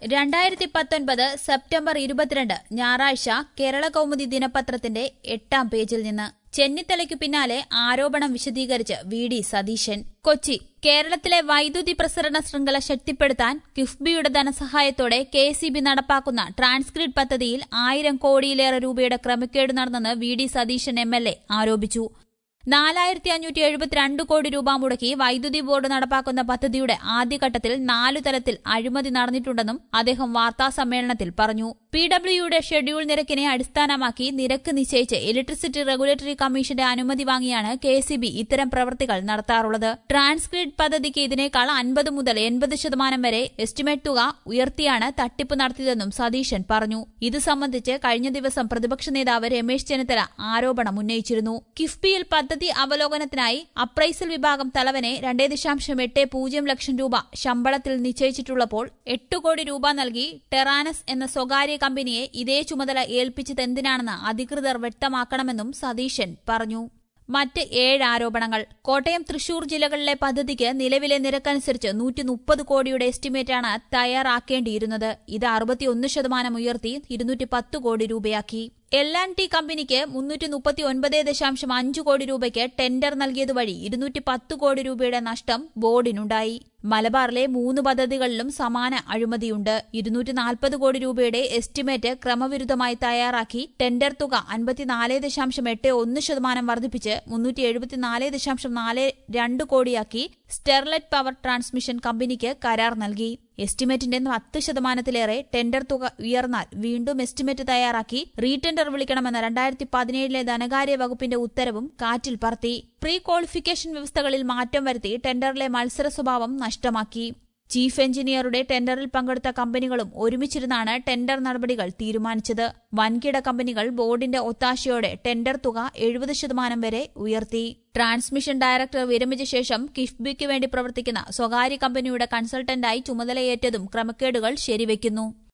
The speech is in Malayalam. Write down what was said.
രണ്ടായിരത്തി പത്തൊൻപത് സെപ്റ്റംബർ ഇരുപത്തിരണ്ട് ഞായറാഴ്ച കേരള കൗമുദി ദിനപത്രത്തിന്റെ എട്ടാം പേജിൽ നിന്ന് ചെന്നിത്തലയ്ക്കു പിന്നാലെ ആരോപണം വിശദീകരിച്ച് വി ഡി സതീശൻ കൊച്ചി കേരളത്തിലെ വൈദ്യുതി പ്രസരണ ശൃംഖല ശക്തിപ്പെടുത്താൻ കിഫ്ബിയുടെ ധനസഹായത്തോടെ കെ സി ബി നടപ്പാക്കുന്ന ട്രാൻസ്ക്രിഡ് പദ്ധതിയിൽ ആയിരം കോടിയിലേറെ രൂപയുടെ ക്രമക്കേട് നടന്നെന്ന് V D Satheesan M L A ആരോപിച്ചു നാലായിരത്തി അഞ്ഞൂറ്റി എഴുപത്തിരണ്ട് കോടി രൂപ മുടക്കി വൈദ്യുതി ബോർഡ് നടപ്പാക്കുന്ന പദ്ധതിയുടെ ആദ്യഘട്ടത്തിൽ നാലു തലത്തിൽ അഴിമതി നടന്നിട്ടുണ്ടെന്നും അദ്ദേഹം വാർത്താ സമ്മേളനത്തിൽ പറഞ്ഞു പി ഡബ്ല്യുയുടെ ഷെഡ്യൂൾ നിരക്കിനെ അടിസ്ഥാനമാക്കി നിരക്ക് നിശ്ചയിച്ച് ഇലക്ട്രിസിറ്റി റെഗുലേറ്ററി കമ്മീഷന്റെ അനുമതി വാങ്ങിയാണ് കെ സി ബി ഇത്തരം പ്രവൃത്തികൾ നടത്താറുള്ളത് ട്രാൻസ്ക്രിഡ് പദ്ധതിക്ക് ഇതിനേക്കാൾ അൻപത് മുതൽ എൺപത് ശതമാനം വരെ എസ്റ്റിമേറ്റ് തുക ഉയർത്തിയാണ് തട്ടിപ്പ് നടത്തിയതെന്നും സതീശൻ പറഞ്ഞു ഇത് സംബന്ധിച്ച് കഴിഞ്ഞ ദിവസം പ്രതിപക്ഷ നേതാവ് രമേശ് ചെന്നിത്തല ആരോപണം ഉന്നയിച്ചിരുന്നു കിഫ്ബിയിൽ പദ്ധതി അവലോകനത്തിനായി അപ്രൈസൽ വിഭാഗം തലവനെ രണ്ടേ ദശാംശം എട്ട് പൂജ്യം ലക്ഷം രൂപ ശമ്പളത്തിൽ നിശ്ചയിച്ചിട്ടുള്ളപ്പോൾ എട്ട് കോടി രൂപ നൽകി ടെറാനസ് എന്ന സ്വകാര്യ കമ്പനിയെ ഇതേ ചുമതല ഏൽപ്പിച്ചതെന്തിനാണെന്ന് അധികൃതർ വ്യക്തമാക്കണമെന്നും സതീശൻ പറഞ്ഞു മറ്റ് ഏഴ് ആരോപണങ്ങൾ കോട്ടയം തൃശൂർ ജില്ലകളിലെ പദ്ധതിക്ക് നിലവിലെ നിരക്കനുസരിച്ച് നൂറ്റി മുപ്പത് കോടിയുടെ എസ്റ്റിമേറ്റാണ് തയ്യാറാക്കേണ്ടിയിരുന്നത് ഇത് അറുപത്തിയൊന്ന് ശതമാനം ഉയർത്തി ഇരുന്നൂറ്റി പത്ത് കോടി രൂപയാക്കി എൽ ആൻഡ് ടി കമ്പനിക്ക് മുന്നൂറ്റി മുപ്പത്തി ഒൻപത് ദശാംശം അഞ്ച് കോടി രൂപയ്ക്ക് ടെൻഡർ നൽകിയത് വഴി ഇരുന്നൂറ്റി പത്ത് കോടി രൂപയുടെ നഷ്ടം ബോർഡിനുണ്ടായി മലബാറിലെ മൂന്ന് പദ്ധതികളിലും സമാന അഴിമതിയുണ്ട് ഇരുന്നൂറ്റി നാൽപ്പത് കോടി രൂപയുടെ എസ്റ്റിമേറ്റ് ക്രമവിരുദ്ധമായി തയ്യാറാക്കി ടെൻഡർ തുക അൻപത്തിനാല് ദശാംശം എട്ട് ഒന്ന് ശതമാനം വർദ്ധിപ്പിച്ച് മുന്നൂറ്റി എഴുപത്തിനാല് ദശാംശം നാല് രണ്ട് കോടിയാക്കി സ്റ്റെർലൈറ്റ് പവർ ട്രാൻസ്മിഷൻ കമ്പനിക്ക് കരാർ നൽകി എസ്റ്റിമേറ്റിന്റെ പത്ത് ശതമാനത്തിലേറെ ടെൻഡർ തുക ഉയർന്നാൽ വീണ്ടും എസ്റ്റിമേറ്റ് തയ്യാറാക്കി റീടെൻഡർ വിളിക്കണമെന്ന രണ്ടായിരത്തി പതിനേഴിലെ ധനകാര്യ വകുപ്പിന്റെ ഉത്തരവും കാറ്റിൽ പറത്തി പ്രീ ക്വാളിഫിക്കേഷൻ വ്യവസ്ഥകളിൽ മാറ്റം വരുത്തി ടെൻഡറിലെ മത്സര സ്വഭാവം നഷ്ടമാക്കി ചീഫ് എഞ്ചിനീയറുടെ ടെൻഡറിൽ പങ്കെടുത്ത കമ്പനികളും ഒരുമിച്ചിരുന്നാണ് ടെൻഡർ നടപടികൾ തീരുമാനിച്ചത് വൻകിട കമ്പനികൾ ബോർഡിന്റെ ഒത്താശയോടെ ടെൻഡർ തുക എഴുപത് ശതമാനം വരെ ഉയർത്തി ട്രാൻസ്മിഷൻ ഡയറക്ടർ വിരമിച്ച ശേഷം കിഫ്ബിക്ക് വേണ്ടി പ്രവർത്തിക്കുന്ന സ്വകാര്യ കമ്പനിയുടെ കൺസൾട്ടന്റായി ചുമതലയേറ്റതും ക്രമക്കേടുകൾ ശരിവയ്ക്കുന്നു